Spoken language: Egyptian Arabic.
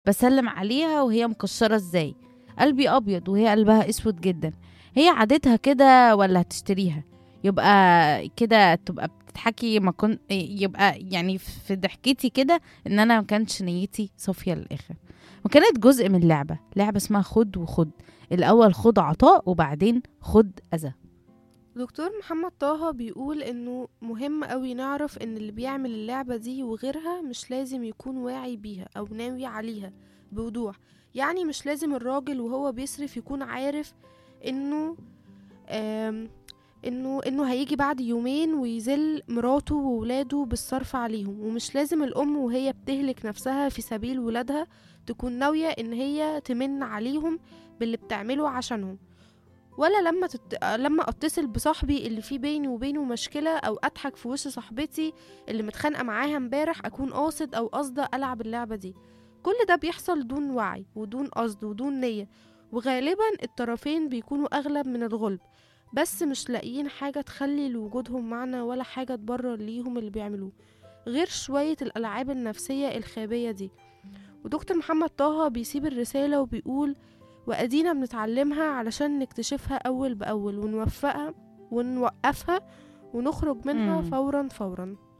بسلم عليها وهي مكشرة ازاي قلبي أبيض وهي قلبها أسود جدا هي عادتها كده ولا هتشتريها يبقى كده تبقى بتضحكي ما كنت يبقى يعني في ضحكتي كده ان انا ما كانتش نيتي صافيه للاخر وكانت جزء من لعبه لعبه اسمها خد وخد الاول خد عطاء وبعدين خد اذى دكتور محمد طه بيقول انه مهم قوي نعرف ان اللي بيعمل اللعبة دي وغيرها مش لازم يكون واعي بيها او ناوي عليها بوضوح يعني مش لازم الراجل وهو بيصرف يكون عارف انه آم انه انه هيجي بعد يومين ويذل مراته وولاده بالصرف عليهم ومش لازم الام وهي بتهلك نفسها في سبيل ولادها تكون ناوية ان هي تمن عليهم باللي بتعمله عشانهم ولا لما تت... لما اتصل بصاحبي اللي في بيني وبينه مشكله او اضحك في وش صاحبتي اللي متخانقه معاها امبارح اكون قاصد او قاصده العب اللعبه دي كل ده بيحصل دون وعي ودون قصد ودون نيه وغالبا الطرفين بيكونوا اغلب من الغلب بس مش لاقيين حاجه تخلي لوجودهم معنى ولا حاجه تبرر ليهم اللي بيعملوه غير شويه الالعاب النفسيه الخابيه دي ودكتور محمد طه بيسيب الرساله وبيقول وأدينا بنتعلمها علشان نكتشفها أول بأول ونوفقها ونوقفها ونخرج منها مم. فورا فورا